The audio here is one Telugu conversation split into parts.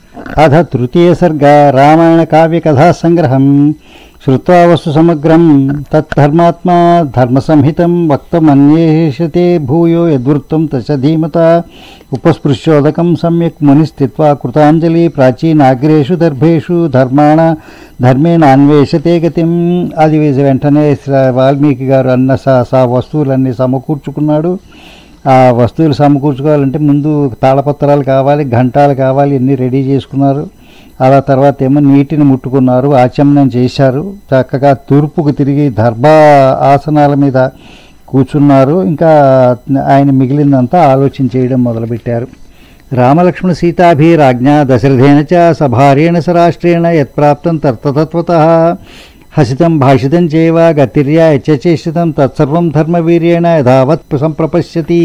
అధ తృతీయ సర్గ రామాయణ కావ్య కథా సంగ్రహం శ్రుత్వా వస్తు సమగ్రం తద్ధర్మాత్మా ధర్మసంహితం వక్తమన్యేషతే భూయో యద్వృత్తం తచ ధీమత ఉపస్పృశ్యోదకం సమ్యక్ మునిస్థిత్వా కృతాంజలి ప్రాచీనాగ్రేషు దర్భేషు ధర్మాణ ధర్మేణాన్వేషతే గతిం అది వెంటనే శ్ర- వాల్మీకి గారు అన్న స- స వస్తువులన్నీ సమకూర్చుకున్నాడు ఆ వస్తువులు సమకూర్చుకోవాలంటే ముందు తాళపత్రాలు కావాలి ఘంటాలు కావాలి అన్నీ రెడీ చేసుకున్నారు అలా తర్వాత ఏమో నీటిని ముట్టుకున్నారు ఆచమనం చేశారు చక్కగా తూర్పుకు తిరిగి దర్భ ఆసనాల మీద కూర్చున్నారు ఇంకా ఆయన మిగిలిందంతా ఆలోచన చేయడం మొదలుపెట్టారు రామలక్ష్మణ సీతాభిరాజ్ఞ దశరథేన చ సభార్యేణ స రాష్ట్రేణ యత్ప్రాప్తం తర్తతత్వత హసితం భాషితం చేవ గతిర్యా యచేషితం తత్సర్వం ధర్మవీర్యేణ యథావత్ సంప్రపశ్యతి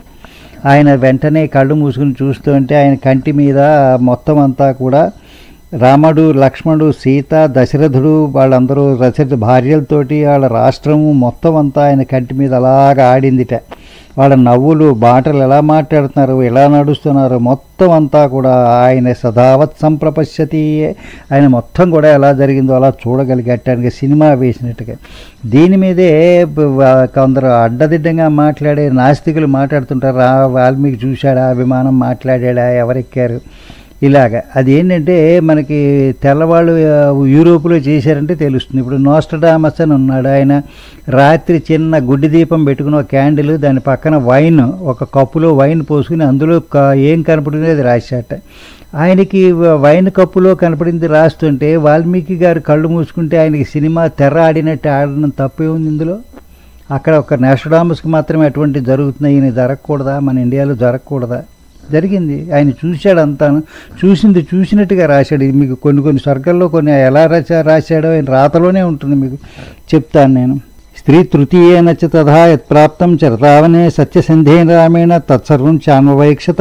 ఆయన వెంటనే కళ్ళు మూసుకుని చూస్తుంటే ఆయన కంటి మీద మొత్తం అంతా కూడా రాముడు లక్ష్మణుడు సీత దశరథుడు వాళ్ళందరూ దశరథ భార్యలతోటి వాళ్ళ రాష్ట్రము మొత్తం అంతా ఆయన కంటి మీద అలాగా ఆడిందిట వాళ్ళ నవ్వులు బాటలు ఎలా మాట్లాడుతున్నారు ఎలా నడుస్తున్నారు మొత్తం అంతా కూడా ఆయన సదావత్ సంప్రపశ్యతి ఆయన మొత్తం కూడా ఎలా జరిగిందో అలా చూడగలిగటానికి సినిమా వేసినట్టుగా దీని మీదే బ- వా- కొందరు అడ్డదిడ్డంగా మాట్లాడే నాస్తికులు మాట్లాడుతుంటారు "ఆ, వాల్మీకి చూశాడా విమానం మాట్లాడాడా ఎవరెక్కారు ఇలాగ అది ఏంటంటే మనకి తెల్లవాళ్ళు ఆ, యూరోపులో చేశారంటే తెలుస్తుంది ఇప్పుడు నోస్టడామస్ అని ఉన్నాడు ఆయన రాత్రి చిన్న గుడ్డి దీపం పెట్టుకుని ఒక క్యాండిల్ దాని పక్కన వైన్ ఒక కప్పులో వైన్ పోసుకుని అందులో క- ఏం కనపడిందో అది రాశాట ఆయనకి వ- వైన్ కప్పులో కనపడింది రాస్తుంటే వాల్మీకి గారు కళ్ళు మూసుకుంటే ఆయనకి సినిమా తెర ఆడినట్టు ఆడడం తప్పే ఉంది ఇందులో అక్కడ ఒక నేషడామస్కి మాత్రమే అటువంటి జరుగుతున్నాయి ఈయన జరగకూడదా మన ఇండియాలో జరగకూడదా జరిగింది ఆయన చూశాడు అంతాను చూసింది చూసినట్టుగా రాశాడు ఇది మీకు కొన్ని కొన్ని స్వర్గాల్లో కొన్ని ఎలా రాశా రాశాడో ఆయన రాతలోనే ఉంటుంది మీకు చెప్తాను నేను స్త్రీ తృతీయేన చ తథా యత్ప్రాప్తం చరతావనే సత్యసంధేన రామేణ తత్సర్వం చాన్వవైక్షత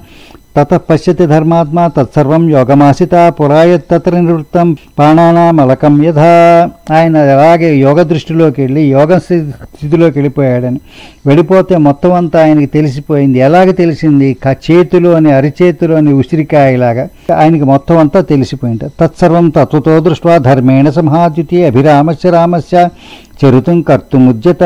తత పశ్యతి ధర్మాత్మా తత్సర్వం యోగమాసిత పురాయత్తత్ర నివృత్తం ప్రాణానామలకం యథా ఆయన అలాగే యోగ దృష్టిలోకి వెళ్ళి యోగ స్థి- స్థితిలోకి వెళ్ళిపోయాడని వెళ్ళిపోతే మొత్తం అంతా ఆయనకి తెలిసిపోయింది ఎలాగ తెలిసింది క- చేతిలోని అరిచేతిలోని ఉసిరికాయలాగా ఆయనకి మొత్తం అంతా తెలిసిపోయింది తత్సర్వం తత్వతో దృష్ట్వా ధర్మేణ సంహాద్యుతి అభిరామస్య రామస్య చరితం కర్తుముద్యత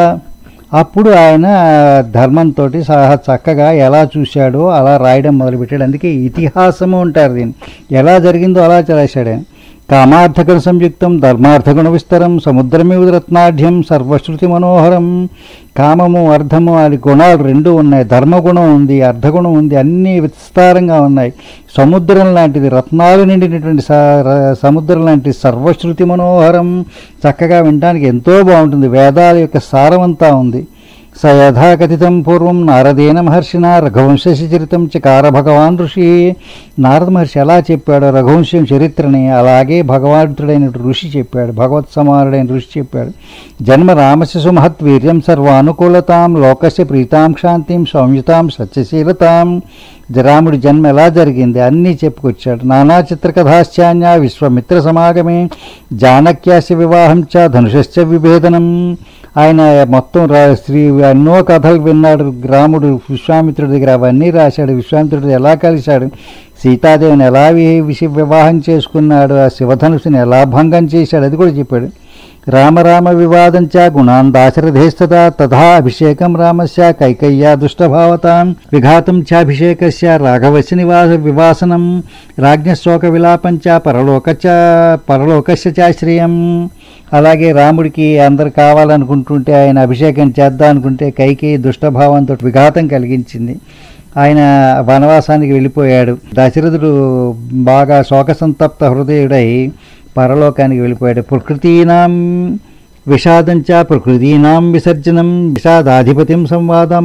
అప్పుడు ఆయన ధర్మంతో సహా చక్కగా ఎలా చూశాడో అలా రాయడం మొదలుపెట్టాడు అందుకే ఇతిహాసము అంటారు దీన్ని ఎలా జరిగిందో అలా రాశాడు ఆయన కామార్థగుణ సంయుక్తం ధర్మార్థగుణ విస్తరం సముద్రమివ రత్నాఢ్యం సర్వశ్రుతి మనోహరం కామము అర్థము అది గుణాలు రెండు ఉన్నాయి ధర్మగుణం ఉంది అర్ధగుణం ఉంది అన్నీ విస్తారంగా ఉన్నాయి సముద్రం లాంటిది రత్నాలు నిండినటువంటి స- ర- సముద్రం లాంటి సర్వశ్రుతి మనోహరం చక్కగా వినడానికి ఎంతో బాగుంటుంది వేదాల యొక్క సారమంతా ఉంది స యథాకథితం పూర్వం నారదేన మహర్షిన రఘువంశసి చరితం చకార భగవాన్ ఋషి నారద మహర్షి ఎలా చెప్పాడు రఘువంశం చరిత్రని అలాగే భగవంతుడైన ఋషి చెప్పాడు భగవత్ సమానుడైన ఋషి చెప్పాడు జన్మ రామస్య సుమహత్ వీర్యం సర్వానుకూలతాం లోకస్య ప్రీతాం క్షాంతిం సౌమ్యతాం సత్యశీలతాం రాముడి జన్మ ఎలా జరిగింది అన్నీ చెప్పుకొచ్చాడు నానా చిత్రకథాశ్చాన్య విశ్వమిత్ర సమాగమే జానక్యాస్య వివాహం చ ధనుషశ్చ విభేదనం ఆయన మొత్తం రా శ్రీ ఎన్నో కథలు విన్నాడు రాముడు విశ్వామిత్రుడి దగ్గర అవన్నీ రాశాడు విశ్వామిత్రుడు ఎలా కలిశాడు సీతాదేవిని ఎలా వి- విష వివాహం చేసుకున్నాడు ఆ శివధనుసుని ఎలా భంగం చేశాడు అది కూడా చెప్పాడు రామరామ వివాదం చ గుణాన్ దాశరథేస్తదా తథా అభిషేకం రామస్య కైకయ్యా దుష్టభావతాం విఘాతం చాభిషేకస్య రాఘవస్య నివాస వివాసనం రాజ్ఞశోక విలాపం చ పరలోక చ పరలోకస్య చాశ్రయం అలాగే రాముడికి అందరు కావాలనుకుంటుంటే ఆయన అభిషేకం చేద్దాం అనుకుంటే కైకి దుష్టభావంతో విఘాతం కలిగించింది ఆయన వనవాసానికి వెళ్ళిపోయాడు దశరథుడు బాగా శోకసంతప్త హృదయుడై పరలోకానికి వెళ్ళిపోయాడు ప్రకృతీనాం విషాదంచ ప్రకృతీనాం విసర్జనం విషాదాధిపతిం సంవాదం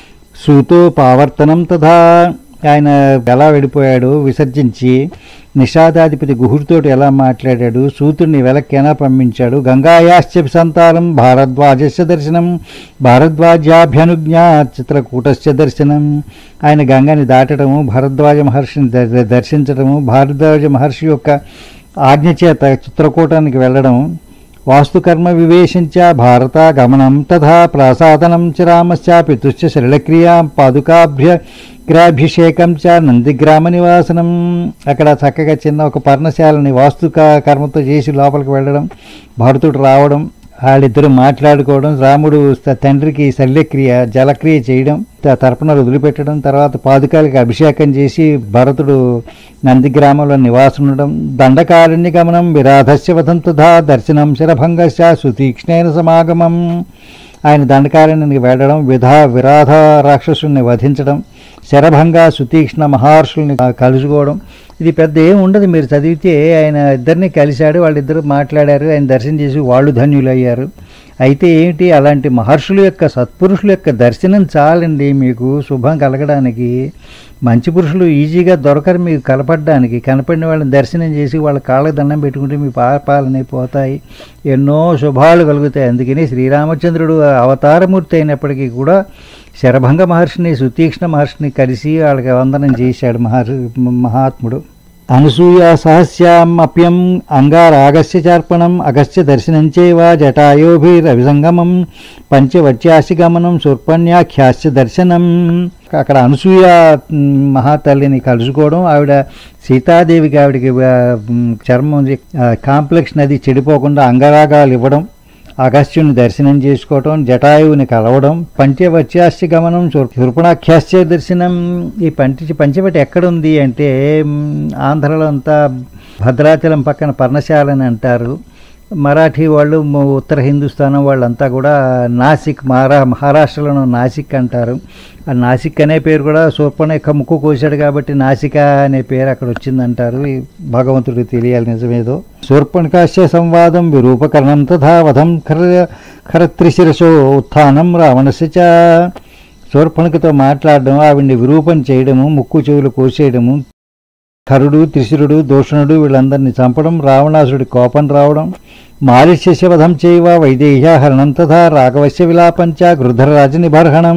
సూతో పావర్తనం తథా ఆయన ఎలా వెళ్ళిపోయాడు విసర్జించి నిషాదాధిపతి గుహుడితోటి ఎలా మాట్లాడాడు సూతుడిని వెలక్కి ఎలా పంపించాడు గంగాయాశ్చ సంతానం భారద్వాజస్య దర్శనం భారద్వాజాభ్యనుజ్ఞ చిత్రకూటస్య దర్శనం ఆయన గంగని దాటడము భరద్వాజ మహర్షిని దర్- దర్శించడము భారద్వాజ మహర్షి యొక్క ఆజ్ఞ చేత చిత్రకూటానికి వెళ్ళడం వాస్తుకర్మ వివేశంచ భారత గమనం తథా ప్రాసాదనం చ రామశ్చ పితుశ్చ శలిలక్రియాం పాదుకాభ్య గ్రాభిషేకం చ నందిగ్రామ నివాసనం అక్కడ చక్కగా చిన్న ఒక పర్ణశాలని వాస్తు క- కర్మతో చేసి లోపలికి వెళ్ళడం భరతుడు రావడం వాళ్ళిద్దరూ మాట్లాడుకోవడం రాముడు త- తండ్రికి శల్యక్రియ జలక్రియ చేయడం త- తర్పణలు వదిలిపెట్టడం తర్వాత పాదుకాలకి అభిషేకం చేసి భరతుడు నందిగ్రామంలో నివాసం ఉండడం దండకారణ్య గమనం విరాధస్య వధం తథా దర్శనం శరభంగశ్చ సుతీక్ష్ణైన సమాగమం ఆయన దండకారణ్యానికి వెళ్ళడం విధా విరాధ రాక్షసుల్ని వధించడం శరభంగ సుతీక్ష్ణ మహర్షుల్ని కలుసుకోవడం ఇది పెద్ద ఏం ఉండదు మీరు చదివితే ఆయన ఇద్దరిని కలిశాడు వాళ్ళిద్దరు మాట్లాడారు ఆయన దర్శనం చేసి వాళ్ళు ధన్యులయ్యారు అయితే ఏంటి అలాంటి మహర్షుల యొక్క సత్పురుషుల యొక్క దర్శనం చాలండి మీకు శుభం కలగడానికి మంచి పురుషులు ఈజీగా దొరకరు మీకు కనపడడానికి కనపడిన వాళ్ళని దర్శనం చేసి వాళ్ళ కాళ్ళకి దండం పెట్టుకుంటే మీ పాపాలనే పోతాయి ఎన్నో శుభాలు కలుగుతాయి అందుకని శ్రీరామచంద్రుడు అవతారమూర్తి అయినప్పటికీ కూడా శరభంగ మహర్షిని సుతీక్ష్ణ మహర్షిని కలిసి వాళ్ళకి వందనం చేశాడు మహర్ మహాత్ముడు అనసూయ సహస్యామప్యం అంగారాగస్య చార్పణం అగస్య దర్శనంచేవ జటాయోభిరవిసంగమం పంచవచ్యాసి గమనం శూర్పణ్యాఖ్యాస్య దర్శనం అక్కడ అనసూయ మ్, మహాతల్లిని కలుసుకోవడం ఆవిడ సీతాదేవికి ఆవిడకి ఆ, మ్, చర్మం ఆ, కాంప్లెక్స్ నది చెడిపోకుండా అంగరాగాలు ఇవ్వడం అగస్త్యుని దర్శనం చేసుకోవటం జటాయువుని కలవడం పంచవచ్యాస్య గమనం శూర్పణాఖ్యాస్య దర్శనం ఈ పంచి పంచవటి ఎక్కడుంది అంటే మ్, ఆంధ్రలో అంతా భద్రాచలం పక్కన పర్ణశాలని అంటారు మరాఠీ వాళ్ళు మ- ఉత్తర హిందుస్థానం వాళ్ళంతా కూడా నాసిక్ మహారా మహారాష్ట్రలోనూ నాసిక్ అంటారు ఆ నాసిక్ అనే పేరు కూడా శూర్పణ యొక్క ముక్కు కోసాడు కాబట్టి నాసిక అనే పేరు అక్కడ వచ్చిందంటారు ఈ భగవంతుడికి తెలియాలి నిజమేదో శూర్పణకాశ్య సంవాదం విరూపకరణం తథా వధం ఖర ఖరత్రిశిరసో ఉత్థానం రావణస్య చ శూర్పణకతో మాట్లాడడం ఆవిడ్ని విరూపం చేయడము ముక్కు చెవులు కోసేయడము ఖరుడు త్రిశిరుడు దూషణుడు వీళ్ళందరినీ చంపడం రావణాసుడి కోపం రావడం మాలిష్యస్య వధం చేయవ వైదేహ్య హరణం తథా రాఘవస్య విలాపంచ గృధరరాజ నిబర్హణం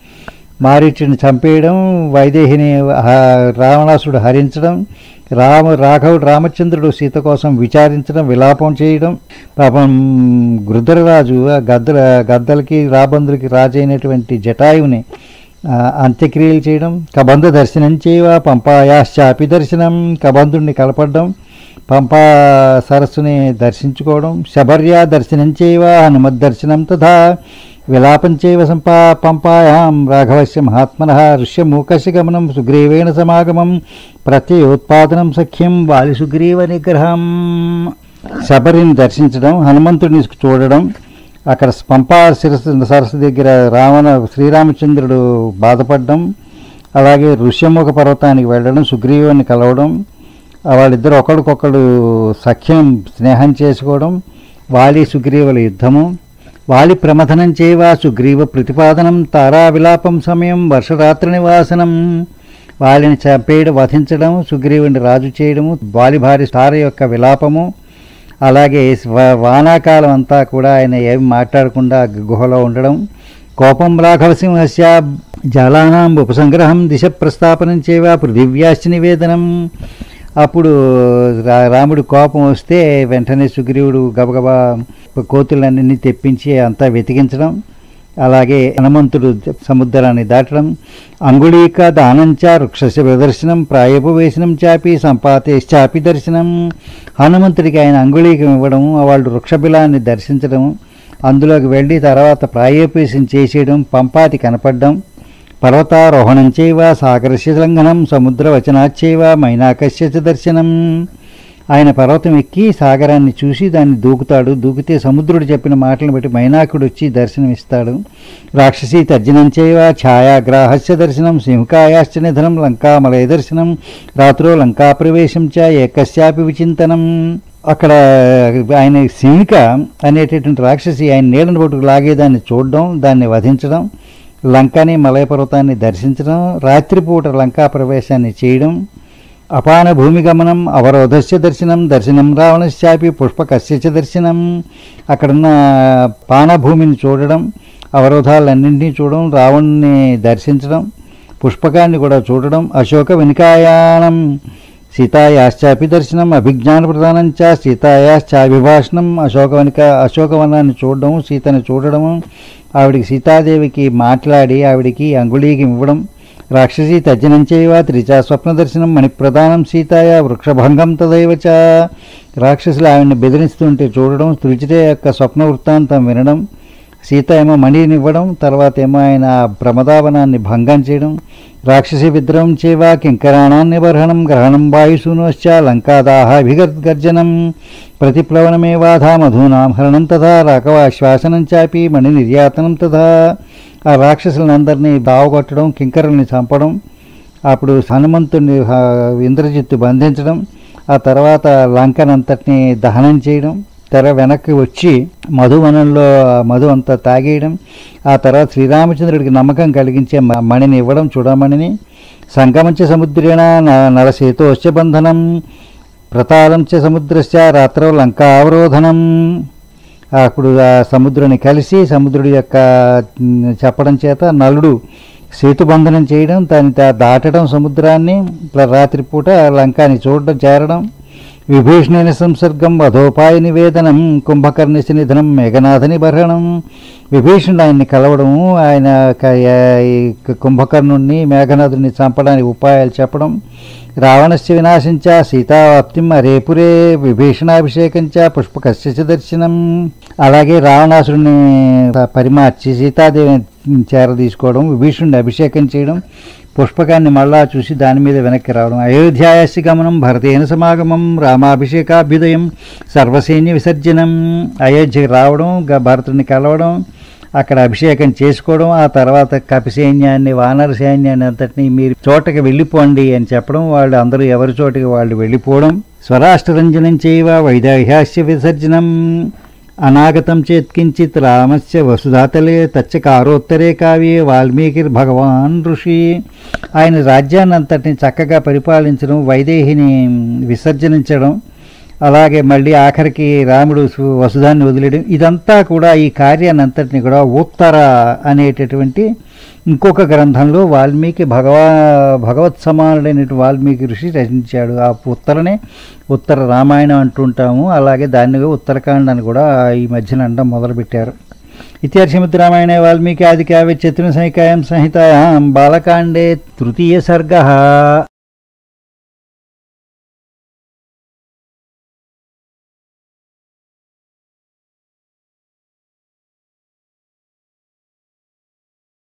మారీచుడిని చంపేయడం వైదేహిని హ- రావణాసుడు హరించడం రామ రాఘవుడు రామచంద్రుడు సీత కోసం విచారించడం విలాపం చేయడం పాపం గృధరరాజు ఆ గద్దల గద్దలకి రాబందులకి రాజు అయినటువంటి జటాయువుని ఆ, అంత్యక్రియలు చేయడం కబంధ దర్శనం చేయవ పంపాయాశ్చాపి దర్శనం కబంధుడిని కలపడం పంపా సరస్సుని దర్శించుకోవడం శబర్య దర్శనం చేయవ హనుమద్ దర్శనం తథా విలాపం చేయవ సంపా పంపాయాం రాఘవస్య మహాత్మన ఋష్యమూకస్య గమనం సుగ్రీవేణ సమాగమం ప్రత్యయోత్పాదనం సఖ్యం వాలి సుగ్రీవ నిగ్రహం శబరిని దర్శించడం హనుమంతుడిని చూడడం అక్కడ పంపా శిరస్సు సరస్సు దగ్గర రావణ శ్రీరామచంద్రుడు బాధపడడం అలాగే ఋష్యముఖ పర్వతానికి వెళ్ళడం సుగ్రీవుని కలవడం ఆ వాళ్ళిద్దరు ఒకరికొకడు సఖ్యం స్నేహం చేసుకోవడం వాలి సుగ్రీవుల యుద్ధము వాలి ప్రమథనం చేయవా సుగ్రీవ ప్రతిపాదనం తారా విలాపం సమయం వర్షరాత్రి నివాసనం వాలిని చంపేయడం వధించడం సుగ్రీవుని రాజు చేయడము వాలి భార్య తార యొక్క విలాపము అలాగే వా- వానాకాలం అంతా కూడా ఆయన ఏమి మాట్లాడకుండా గుహలో ఉండడం కోపం రాఘవసింహస్య జలానాం ఉపసంగ్రహం దిశ ప్రస్థాపనం చేయవా పృథివ్యాశ్చ నివేదనం అప్పుడు రా- రాముడు కోపం వస్తే వెంటనే సుగ్రీవుడు గబగబా కోతులన్నీ తెప్పించి అంతా వెతికించడం అలాగే హనుమంతుడు సముద్రాన్ని దాటడం అంగుళీక దానంచ వృక్షస్య ప్రదర్శనం ప్రాయోపవేశనం చాపి సంపాతేశ్చాపి దర్శనం హనుమంతుడికి ఆయన అంగుళీకం ఇవ్వడం వాళ్ళు వృక్షబిలాన్ని దర్శించడం అందులోకి వెళ్ళి తర్వాత ప్రాయోపవేశం చేసేయడం పంపాతి కనపడడం పర్వతారోహణం చేయవ సాగరస్య లంఘనం సముద్రవచనాచ్చేవ మైనాకస్య చ దర్శనం ఆయన పర్వతం ఎక్కి సాగరాన్ని చూసి దాన్ని దూకుతాడు దూకితే సముద్రుడు చెప్పిన మాటలను బట్టి మైనాకుడు వచ్చి దర్శనమిస్తాడు రాక్షసీ తర్జనం చేయవ ఛాయాగ్రాహస్య దర్శనం సింహకాయాశ్చ నిధనం లంకామలయ దర్శనం రాత్రో లంకా ప్రవేశం చ ఏకస్యాపి విచింతనం అక్కడ ఆయన సింహిక అనేటటువంటి రాక్షసి ఆయన నీళ్ళను పట్టుకు లాగేదాన్ని చూడడం దాన్ని వధించడం లంకని మలయ పర్వతాన్ని దర్శించడం రాత్రిపూట లంకా ప్రవేశాన్ని చేయడం అపాన భూమి గమనం అవరోధస్య దర్శనం దర్శనం రావణశ్చాపి పుష్పకస్య చ దర్శనం అక్కడున్న పానభూమిని చూడడం అవరోధాలన్నింటినీ చూడడం రావణ్ణి దర్శించడం పుష్పకాన్ని కూడా చూడడం అశోక వెనుకాయానం సీతాయాశ్చాపి దర్శనం అభిజ్ఞాన ప్రదానం చ సీతాయాశ్చాభిభాషణం అశోకవనిక అశోకవనాన్ని చూడడం సీతని చూడడము ఆవిడికి సీతాదేవికి మాట్లాడి ఆవిడికి అంగుళీకి ఇవ్వడం రాక్షసీ తజ్జనం చేయవా త్రిచా స్వప్న దర్శనం మణిప్రదానం సీతాయ వృక్షభంగం తదైవ చ రాక్షసులు ఆవిడని బెదిరిస్తుంటే చూడడం త్రిచిత యొక్క స్వప్న వృత్తాంతం వినడం సీత ఏమో మణిని ఇవ్వడం తర్వాత ఏమో ఆయన ప్రమదావనాన్ని భంగం చేయడం రాక్షసి విద్రవం చేవా కింకరాణాన్ని బర్హణం గ్రహణం వాయుసూనోశ్చ లంకాదాహాభిగర్జనం ప్రతిప్లవనమేవాధా మధూనాం హరణం తథా రాకవాశ్వాసనం చాపి మణి నిర్యాతనం తథా ఆ రాక్షసులందరినీ దావగొట్టడం కింకరుల్ని చంపడం అప్పుడు హనుమంతుడిని ఆ, ఇంద్రజిత్తు బంధించడం ఆ తర్వాత లంకనంతటిని దహనం చేయడం తెర వెనక్కి వచ్చి మధువనంలో ఆ మధు అంతా తాగేయడం ఆ తర్వాత శ్రీరామచంద్రుడికి నమ్మకం కలిగించే మ- మణిని ఇవ్వడం చూడమణిని సంగమంచ సముద్రేణ న- నరసేతోశ్చ బంధనం ప్రతాళం చ సముద్రశ్చ రాత్రో లంకావరోధనం అప్పుడు ఆ సముద్రుని కలిసి సముద్రుడి యొక్క ఉమ్, చెప్పడం చేత నలుడు సేతుబంధనం చేయడం దాన్ని దా- దాటడం సముద్రాన్ని ఇట్లా రాత్రిపూట లంకాని చూడడం చేరడం విభీషణైన సంసర్గం వధోపాయ నివేదనం కుంభకర్ణిసి నిధనం మేఘనాథని బర్హణం విభీషణుడు ఆయన్ని కలవడము ఆయన క- ఈ కుంభకర్ణుణ్ణి మేఘనాథుని చంపడానికి ఉపాయాలు చెప్పడం రావణస్య వినాశంచ సీతావాప్తిం అరేపురే విభీషణాభిషేకంచ పుష్పకస్య చ దర్శనం అలాగే రావణాసురుని పరిమార్చి సీతాదేవిని చేరదీసుకోవడం విభీషణుని అభిషేకం చేయడం పుష్పకాన్ని మళ్ళా చూసి దాని మీద వెనక్కి రావడం అయోధ్యాయస్య గమనం భరతేన సమాగమం రామాభిషేకాభ్యుదయం సర్వసైన్య విసర్జనం అయోధ్యకి రావడం గ- భరతుడిని కలవడం అక్కడ అభిషేకం చేసుకోవడం ఆ తర్వాత కపి సైన్యాన్ని వానర సైన్యాన్ని అంతటినీ మీరు చోటకి వెళ్ళిపోండి అని చెప్పడం వాళ్ళు అందరూ ఎవరి చోటకి వాళ్ళు వెళ్ళిపోవడం స్వరాష్ట్రరంజనం చేయవ వైదేహ్యాస్య విసర్జనం అనాగతం చేత్కించిత్ రామస్య వసుధాతలే తచ్చ కారోత్తరే కావ్యే వాల్మీకి భగవాన్ ఋషి ఆయన రాజ్యాన్ని అంతటిని చక్కగా పరిపాలించడం వైదేహిని విసర్జనించడం అలాగే మళ్ళీ ఆఖరికి రాముడు సు- వసుధాన్ని వదిలేయడం ఇదంతా కూడా ఈ కార్యాన్ని అంతటిని కూడా ఉత్తర అనేటటువంటి ఇంకొక గ్రంథంలో వాల్మీకి భగవా భగవత్ సమానుడైన వాల్మీకి ఋషి రచించాడు ఆ ఉత్తరనే ఉత్తర రామాయణం అంటుంటాము అలాగే దాన్ని ఉత్తరకాండ అని కూడా ఈ మధ్యన అనడం మొదలుపెట్టారు ఇత్యర్షమిత్ రామాయణే వాల్మీకి ఆది కావ్య చతుర్సైకాయం సంహితాయాం బాలకాండే తృతీయ సర్గ